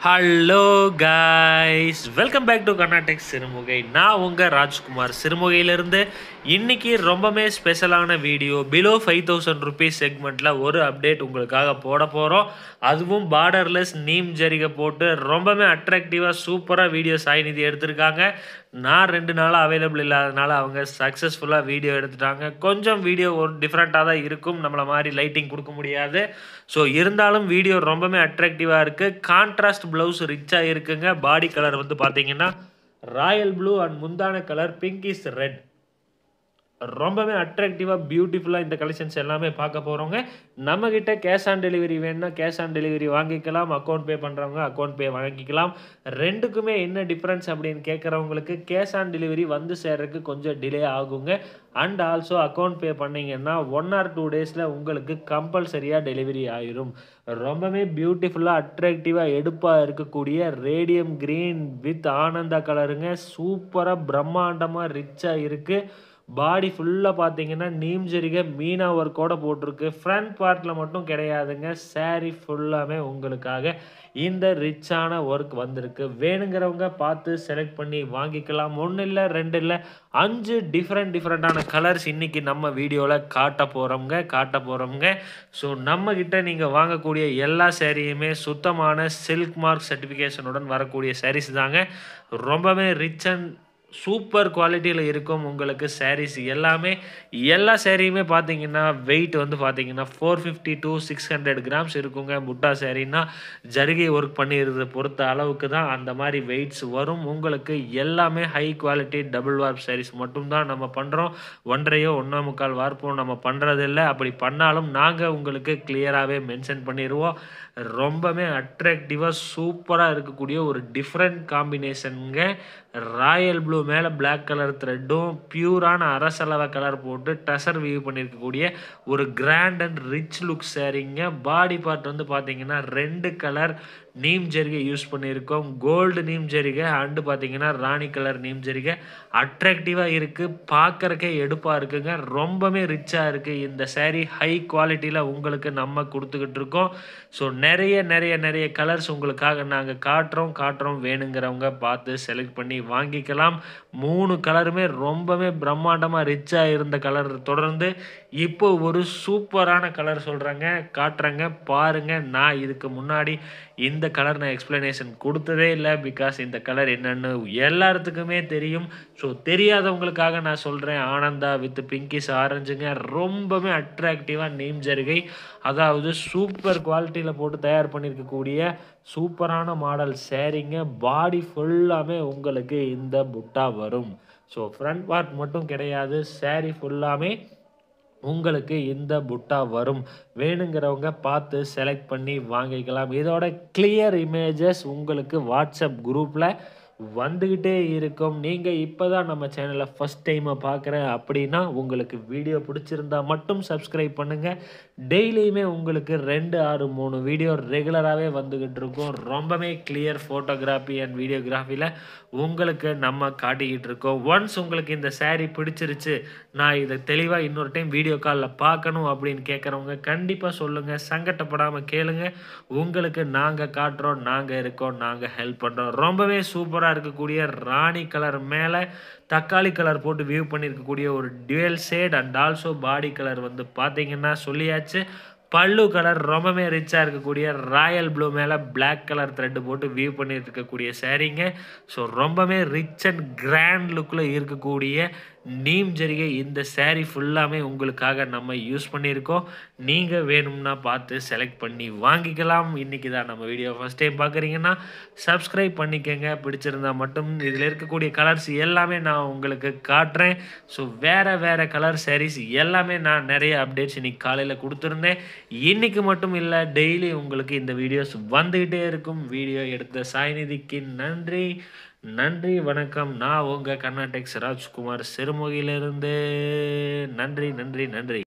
hello guys welcome back to Karnatak Sirumugai நான் உங்கள் ராஜ்குமார் சிறுமுகையிலிருந்து இன்னைக்கு ரொம்பவே ஸ்பெஷலான video below five thousand rupees செக்மெண்ட்டில் ஒரு அப்டேட் உங்களுக்காக போட போகிறோம் அதுவும் பார்டர்லெஸ் நீம் ஜரிகை போட்டு ரொம்பவே அட்ராக்டிவாக சூப்பராக வீடியோ சாய்நிதி எடுத்திருக்காங்க நான் ரெண்டு நாளாக அவைலபிள் இல்லாதனால அவங்க சக்ஸஸ்ஃபுல்லாக வீடியோ எடுத்துட்டாங்க கொஞ்சம் வீடியோ ஒரு டிஃப்ரெண்ட்டாக தான் இருக்கும் நம்மளை மாதிரி லைட்டிங் கொடுக்க முடியாது ஸோ இருந்தாலும் வீடியோ ரொம்பவே அட்ராக்டிவாக இருக்குது கான்ட்ராஸ்ட் ப்ளவுஸ் ரிச்சாக இருக்குங்க பாடி கலர் வந்து பார்த்தீங்கன்னா ராயல் ப்ளூ அண்ட் முந்தான கலர் பிங்க் இஸ் ரெட் ரொம்பவே அட்ராக்டிவாக பியூட்டிஃபுல்லாக இந்த கலெக்ஷன்ஸ் எல்லாமே பார்க்க போகிறோங்க நம்மக்கிட்ட கேஷ் ஆன் டெலிவரி வேணும்னா கேஷ் ஆன் டெலிவரி வாங்கிக்கலாம் அக்கௌண்ட் பே பண்ணுறவங்க அக்கௌண்ட் பே வாங்கிக்கலாம் ரெண்டுக்குமே என்ன டிஃப்ரென்ஸ் அப்படின்னு கேட்குறவங்களுக்கு கேஷ் ஆன் டெலிவரி வந்து சேர்றதுக்கு கொஞ்சம் டிலே ஆகுங்க அண்ட் ஆல்சோ அக்கௌண்ட் பே பண்ணிங்கன்னா ஒன் ஆர் டூ டேஸில் உங்களுக்கு கம்பல்சரியாக டெலிவரி ஆயிரும் ரொம்பவே பியூட்டிஃபுல்லாக அட்ராக்டிவாக எடுப்பாக இருக்கக்கூடிய ரேடியம் க்ரீன் வித் ஆனந்தா கலருங்க சூப்பராக பிரம்மாண்டமாக ரிச்சாக இருக்குது பாடி ஃபுல்லாக பார்த்தீங்கன்னா நீம் ஜரிகை மீனா ஒர்க்கோட போட்டிருக்கு ஃப்ரண்ட் பார்ட்டில் மட்டும் கிடையாதுங்க saree ஃபுல்லாமே உங்களுக்காக இந்த ரிச்சான ஒர்க் வந்திருக்கு வேணுங்கிறவங்க பார்த்து செலக்ட் பண்ணி வாங்கிக்கலாம் ஒன்று இல்லை ரெண்டு இல்லை அஞ்சு டிஃப்ரெண்ட் டிஃப்ரெண்ட்டான கலர்ஸ் இன்னைக்கு நம்ம வீடியோவில் காட்ட போகிறோங்க காட்ட போகிறோங்க ஸோ நம்மக்கிட்ட நீங்கள் வாங்கக்கூடிய எல்லா சேரீயுமே சுத்தமான சில்க் மார்க் சர்டிஃபிகேஷனுடன் வரக்கூடிய sarees தாங்க ரொம்பவே ரிச் அண்ட் சூப்பர் குவாலிட்டியில் இருக்கும் உங்களுக்கு சாரீஸ் எல்லாமே எல்லா சேரீயுமே பார்த்தீங்கன்னா வெயிட் வந்து பார்த்தீங்கன்னா four fifty to six hundred grams இருக்குங்க முட்டா சேரீனா ஜருகை ஒர்க் பண்ணிடுறத பொறுத்த அளவுக்கு தான் அந்த மாதிரி வெயிட்ஸ் வரும் உங்களுக்கு எல்லாமே high quality double warp sarees மட்டும்தான் நம்ம பண்ணுறோம் ஒன்றையோ ஒன்றா முக்கால் வார்ப்போ நம்ம பண்ணுறதில்ல அப்படி பண்ணாலும் நாங்கள் உங்களுக்கு கிளியராகவே மென்ஷன் பண்ணிடுவோம் ரொம்பவே அட்ராக்டிவாக சூப்பராக இருக்கக்கூடிய ஒரு டிஃப்ரெண்ட் காம்பினேஷனுங்க ராயல் ப்ளூ மேலே பிளாக் கலர் த்ரெட்டும் பியூரான அரசலவை கலர் போட்டு டசர் வியூ பண்ணியிருக்கக்கூடிய ஒரு கிராண்ட் அண்ட் ரிச் லுக் சாரீங்க பாடி பார்ட் வந்து பார்த்தீங்கன்னா ரெண்டு கலர் நீம் ஜரிகை யூஸ் பண்ணியிருக்கோம் கோல்டு நீம் ஜரிகை அண்டு பார்த்தீங்கன்னா ராணி கலர் நீம் ஜரிகை அட்ராக்டிவாக இருக்குது பார்க்குறக்கே எடுப்பாக இருக்குங்க ரொம்பவே ரிச்சாக இருக்குது இந்த saree ஹை குவாலிட்டியில் உங்களுக்கு நம்ம கொடுத்துக்கிட்டு இருக்கோம் ஸோ நிறைய நிறைய நிறைய கலர்ஸ் உங்களுக்காக நாங்கள் காட்டுறோம் காட்டுறோம் வேணுங்கிறவங்க பார்த்து செலக்ட் பண்ணி வாங்கிக்கலாம் மூணு கலருமே ரொம்பவே பிரம்மாண்டமாக ரிச்சாக இருந்த கலர் தொடர்ந்து இப்போ ஒரு சூப்பரான கலர் சொல்கிறேங்க காட்டுறேங்க பாருங்க நான் இதுக்கு முன்னாடி இந்த கலர் நான் எக்ஸ்ப்ளனேஷன் கொடுத்ததே இல்லை பிகாஸ் இந்த கலர் என்னன்னு எல்லாத்துக்குமே தெரியும் ஸோ தெரியாதவங்களுக்காக நான் சொல்கிறேன் ஆனந்தா வித் பிங்கிஸ் ஆரஞ்சுங்க ரொம்பவே அட்ராக்டிவாக நீம் ஜருகை அதாவது சூப்பர் குவாலிட்டியில் போட்டு தயார் பண்ணியிருக்கக்கூடிய சூப்பரான மாடல் சேரீங்க பாடி ஃபுல்லாமே உங்களுக்கு இந்த புட்டா வரும் ஸோ ஃப்ரண்ட் பார்ட் மட்டும் கிடையாது saree ஃபுல்லாமே உங்களுக்கு இந்த புட்டா வரும் வேணுங்கிறவங்க பார்த்து செலக்ட் பண்ணி வாங்கிக்கலாம் இதோட கிளியர் இமேஜஸ் உங்களுக்கு வாட்ஸ்அப் குரூப்பில் வந்துக்கிட்டே இருக்கும் நீங்கள் இப்போ தான் நம்ம சேனலை ஃபஸ்ட் டைமை பார்க்குறேன் அப்படின்னா உங்களுக்கு வீடியோ பிடிச்சிருந்தா மட்டும் சப்ஸ்கிரைப் பண்ணுங்கள் டெய்லியுமே உங்களுக்கு ரெண்டு ஆறு மூணு வீடியோ ரெகுலராகவே வந்துக்கிட்டு இருக்கும் ரொம்பவே கிளியர் ஃபோட்டோகிராஃபி அண்ட் வீடியோகிராஃபியில் உங்களுக்கு நம்ம காட்டிக்கிட்டு இருக்கோம் ஒன்ஸ் உங்களுக்கு இந்த saree பிடிச்சிருச்சு நான் இதை தெளிவாக இன்னொரு டைம் வீடியோ காலில் பார்க்கணும் அப்படின்னு கேட்குறவங்க கண்டிப்பாக சொல்லுங்கள் சங்கட்டப்படாமல் கேளுங்க உங்களுக்கு நாங்கள் காட்டுறோம் நாங்கள் இருக்கோம் நாங்கள் ஹெல்ப் பண்ணுறோம் ரொம்பவே சூப்பராக இருக்கக்கூடிய ராணி கலர் மேலே தக்காளி கலர் போட்டு வியூ பண்ணியிருக்கக்கூடிய ஒரு dual shade and also body colour வந்து பார்த்தீங்கன்னா சொல்லியாச்சு பல்லு கலர் ரொம்பவே ரிச்சாக இருக்கக்கூடிய ராயல் ப்ளூ மேலே Black கலர் த்ரெட்டு போட்டு வியூ பண்ணிட்டு இருக்கக்கூடிய சாரீங்க ஸோ ரொம்பவே ரிச் அண்ட் கிராண்ட் லுக்கில் இருக்கக்கூடிய நீம் ஜரிகை இந்த saree ஃபுல்லாமே உங்களுக்காக நம்ம யூஸ் பண்ணியிருக்கோம் நீங்கள் வேணும்னா பார்த்து செலக்ட் பண்ணி வாங்கிக்கலாம் இன்றைக்கி தான் நம்ம வீடியோ ஃபஸ்ட் டைம் பார்க்குறீங்கன்னா சப்ஸ்கிரைப் பண்ணிக்கோங்க பிடிச்சிருந்தா மட்டும் இதில் இருக்கக்கூடிய கலர்ஸ் எல்லாமே நான் உங்களுக்கு காட்டுறேன் ஸோ வேறு வேறு கலர் sarees எல்லாமே நான் நிறைய அப்டேட்ஸ் இன்னைக்கு காலையில் கொடுத்துருந்தேன் இன்னைக்கு மட்டும் இல்லை டெய்லி உங்களுக்கு இந்த வீடியோஸ் வந்துக்கிட்டே இருக்கும் வீடியோ எடுத்த சாய்நிதிக்கு நன்றி நன்றி வணக்கம் நான் உங்கள் கர்நாடெக்ஸ் ராஜ்குமார் சிறுமுகையிலிருந்து நன்றி நன்றி நன்றி